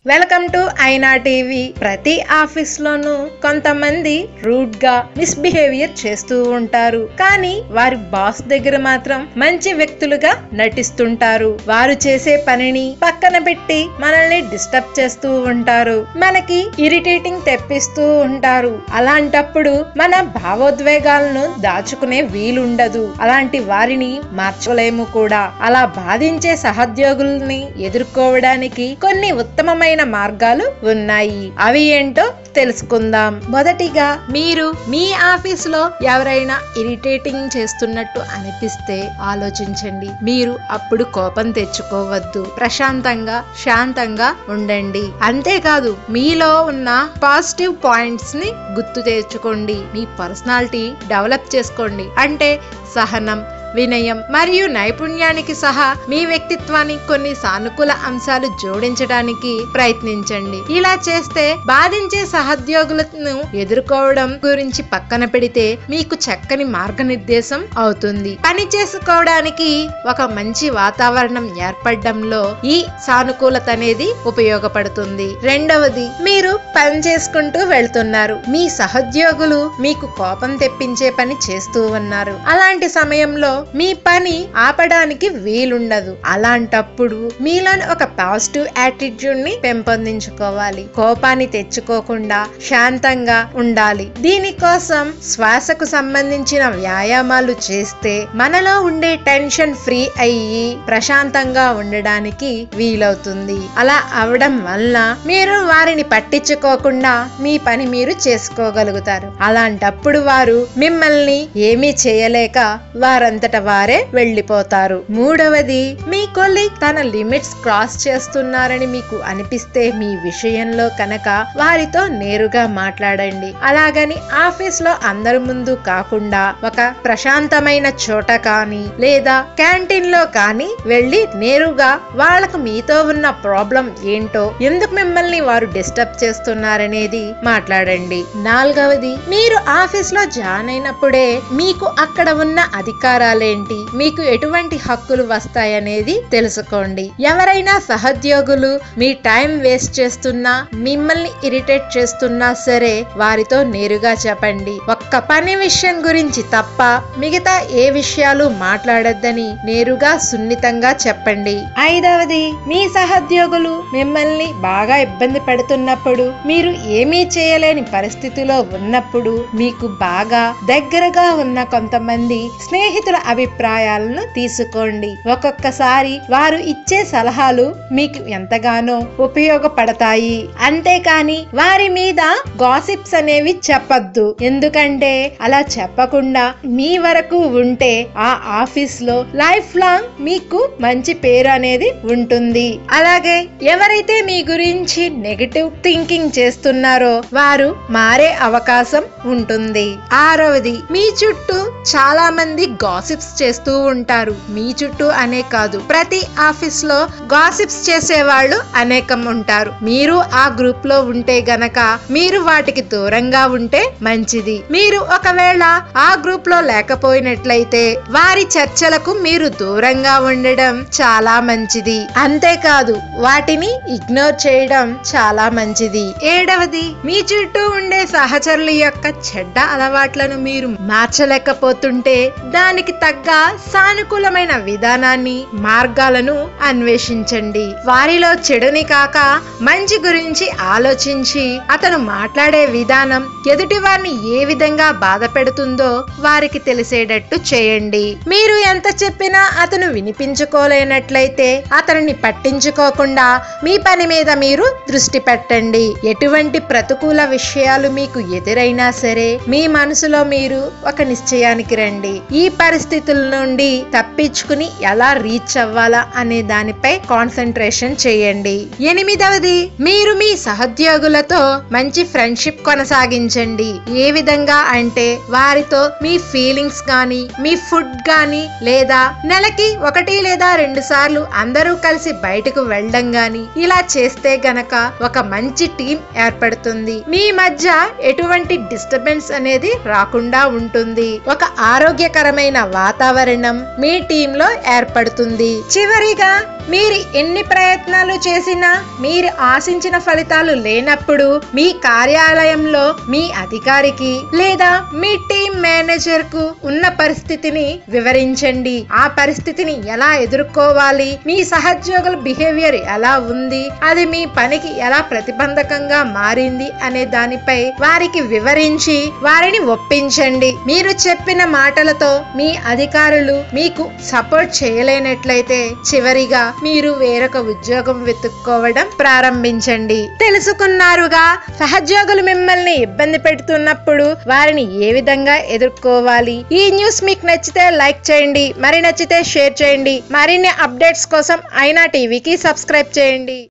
welcome to ఐనా TV ప్రతి office లోనూ కొంతమంది రూడ్ గా మిస్బిహేవియర్ చేస్తూ ఉంటారు కానీ వారి బాస్ దగ్గర మాత్రం మంచి వ్యక్తులుగా నటిస్తుంటారు వారు చేసే పనిని పక్కన పెట్టి మనల్ని డిస్టర్బ్ చేస్తూ ఉంటారు మనకి ఇరిటేటింగ్ తెప్పిస్తూ ఉంటారు అలాంటప్పుడు మన భావోద్వేగాలను దాచుకునే వీలుండదు అలాంటి వారిని మార్చలేము కూడా అలా బాధించే సహోద్యోగుల్ని ఎదుర్కోవడానికి కొన్ని ఉత్తమమైన మార్గాలు ఉన్నాయి అవి ఏంటో తెలుసుకుందాం మొదటిగా మీరు మీ ఆఫీస్ లో ఎవరైనా ఇరిటేటింగ్ చేస్తున్నట్టు అనిపిస్తే ఆలోచించండి మీరు అప్పుడు కోపం తెచ్చుకోవద్దు ప్రశాంతంగా శాంతంగా ఉండండి అంతేకాదు మీలో ఉన్న పాజిటివ్ పాయింట్స్ ని గుర్తు తెచ్చుకోండి మీ పర్సనాలిటీ డెవలప్ చేసుకోండి అంటే సహనం వినయం మరియు నైపుణ్యానికి సహా మీ వ్యక్తిత్వాన్ని కొన్ని సానుకూల అంశాలు జోడించడానికి ప్రయత్నించండి ఇలా చేస్తే బాధించే సహోద్యోగులను ఎదుర్కోవడం గురించి పక్కన పెడితే మీకు చక్కని మార్గనిర్దేశం అవుతుంది పని చేసుకోవడానికి ఒక మంచి వాతావరణం ఏర్పడడంలో ఈ సానుకూలత అనేది ఉపయోగపడుతుంది రెండవది మీరు పని చేసుకుంటూ వెళ్తున్నారు మీ సహోద్యోగులు మీకు కోపం తెప్పించే పని చేస్తూ ఉన్నారు అలాంటి సమయంలో మీ పని ఆపడానికి వీలుండదు అలాంటప్పుడు మీలోని ఒక పాజిటివ్ యాటిట్యూడ్ ని పెంపొందించుకోవాలి కోపాన్ని తెచ్చుకోకుండా శాంతంగా ఉండాలి దీనికోసం శ్వాసకు సంబంధించిన వ్యాయామాలు చేస్తే మనలో ఉండే టెన్షన్ ఫ్రీ అయ్యి ప్రశాంతంగా ఉండడానికి వీలవుతుంది అలా అవడం వల్ల మీరు వారిని పట్టించుకోకుండా మీ పని మీరు చేసుకోగలుగుతారు అలాంటప్పుడు వారు మిమ్మల్ని ఏమీ చేయలేక వారంతట వారే వెళ్ళిపోతారు మూడవది మీ కొలీగ్ తన లిమిట్స్ క్రాస్ చేస్తున్నారని మీకు అనిపిస్తే మీ విషయంలో కనుక వారితో నేరుగా మాట్లాడండి అలాగని ఆఫీస్ లో అందరి ముందు కాకుండా ఒక ప్రశాంతమైన చోట కానీ లేదా క్యాంటీన్ లో కానీ వెళ్ళి నేరుగా వాళ్ళకు మీతో ఉన్న ప్రాబ్లం ఏంటో ఎందుకు మిమ్మల్ని వారు డిస్టర్బ్ చేస్తున్నారనేది మాట్లాడండి నాలుగవది మీరు ఆఫీస్ లో జాయిన్ అయినప్పుడే మీకు అక్కడ ఉన్న అధికారాలేంటి మీకు ఎటువంటి హక్కులు వస్తాయనేది తెలుసుకోండి ఎవరైనా సహోద్యోగులు మీ టైం వేస్ట్ చేస్తున్నా మిమ్మల్ని ఇరిటేట్ చేస్తున్నా సరే వారితో నేరుగా చెప్పండి ఒక్క పని విషయం గురించి తప్ప మిగతా ఏ విషయాలు మాట్లాడొద్దని నేరుగా సున్నితంగా చెప్పండి ఐదవది మీ సహోద్యోగులు మిమ్మల్ని బాగా ఇబ్బంది పెడుతున్నప్పుడు మీరు ఏమీ చేయలేని పరిస్థితిలో ఉన్నప్పుడు మీకు బాగా దగ్గరగా ఉన్న కొంతమంది స్నేహితుల అభిప్రాయాలను తీసుకోండి ఒక్కొక్కసారి వారు ఇచ్చే సలహాలు మీకు ఎంతగానో ఉపయోగపడతాయి అంతేకాని వారి మీద గాసిప్స్ అనేవి చెప్పద్దు ఎందుకంటే అలా చెప్పకుండా మీ వరకు ఉంటే ఆ ఆఫీస్ లో లైఫ్ లాంగ్ మీకు మంచి పేరు అనేది ఉంటుంది అలాగే ఎవరైతే మీ గురించి నెగటివ్ థింకింగ్ చేస్తున్నారో వారు మారే అవకాశం ఉంటుంది ఆరవది మీ చుట్టూ చాలా మంది గాసిప్స్ చేస్తూ ఉంటారు మీ చుట్టూ అనే కాదు ప్రతి ఆఫీస్ లో గాసిప్స్ చేసే వాళ్ళు అనేకం ఉంటారు మీరు ఆ గ్రూప్ లో ఉంటే గనక మీరు వాటికి దూరంగా ఉంటే మంచిది మీరు ఒకవేళ ఆ గ్రూప్ లో లేకపోయినట్లయితే వారి చర్చలకు మీరు దూరంగా ఉండడం చాలా మంచిది అంతేకాదు వాటిని ఇగ్నోర్ చేయడం చాలా మంచిది ఏడవది మీ చుట్టూ ఉండే సహచరుల యొక్క చెడ్డ అలవాట్లను మీరు మార్చలేకపోతుంటే దానికి తగ్గ సానుకూలమైన విధానాన్ని మార్గాలను అన్వేషించండి వారిలో చెడుని కాక మంచి గురించి ఆలోచించి అతను మాట్లాడే విధానం ఎదుటి వారిని ఏ విధంగా బాధ పెడుతుందో వారికి తెలిసేటట్టు చేయండి మీరు ఎంత చెప్పినా అతను వినిపించుకోలేనట్లయితే అతనిని పట్టించుకోకుండా మీ పని మీద మీరు దృష్టి పెట్టండి ఎటువంటి ప్రతికూల విషయాలు మీకు ఎదురైనా సరే మీ మనసులో మీరు ఒక నిశ్చయానికి రండి ఈ పరిస్థితుల నుండి తప్పించుకుని ఎలా రీచ్ అవ్వాలా అనే దానిపై కాన్సన్ట్రేషన్ చేయండి ఎనిమిదవది మీరు మీ సహోద్యోగులతో మంచి ఫ్రెండ్షిప్ కొనసాగించండి ఏ విధంగా అంటే వారితో మీ ఫీలింగ్స్ గాని మీ ఫుడ్ గాని లేదా నెలకి ఒకటి లేదా రెండు సార్లు అందరూ కలిసి బయటకు వెళ్ళడం గాని ఇలా చేస్తే గనక ఒక మంచి టీం ఏర్పడుతుంది మీ మధ్య ఎటువంటి డిస్టర్బెన్స్ అనేది రాకుండా ఉంటుంది ఒక ఆరోగ్యకరమైన వాతావరణం మీ టీంలో ఏర్పడుతుంది చివరిగా మీరు ఎన్ని ప్రయత్నాలు చేసినా మీరు ఆశించిన ఫలితాలు లేనప్పుడు మీ కార్యాలయంలో మీ అధికారికి లేదా మీ టీం మేనేజర్ కు ఉన్న పరిస్థితిని వివరించండి ఆ పరిస్థితిని ఎలా ఎదుర్కోవాలి మీ సహోద్యోగుల బిహేవియర్ ఎలా ఉంది అది మీ పనికి ఎలా ప్రతిబంధకంగా మారింది అనే దానిపై వారికి వివరించి వారిని ఒప్పించండి మీరు చెప్పిన మాటలతో మీ అధికారులు మీకు సపోర్ట్ చేయలేనట్లయితే చివరిగా మీరు వేరొక ఉద్యోగం వెతుక్కోవడం ప్రారంభించండి తెలుసుకున్నారుగా సహోద్యోగులు మిమ్మల్ని ఇబ్బంది పెడుతున్నప్పుడు వారిని ఏ విధంగా ఎదుర్కోవాలి ఈ న్యూస్ మీకు నచ్చితే లైక్ చేయండి మరి నచ్చితే షేర్ చేయండి మరిన్ని అప్డేట్స్ కోసం అయినా టీవీకి సబ్స్క్రైబ్ చేయండి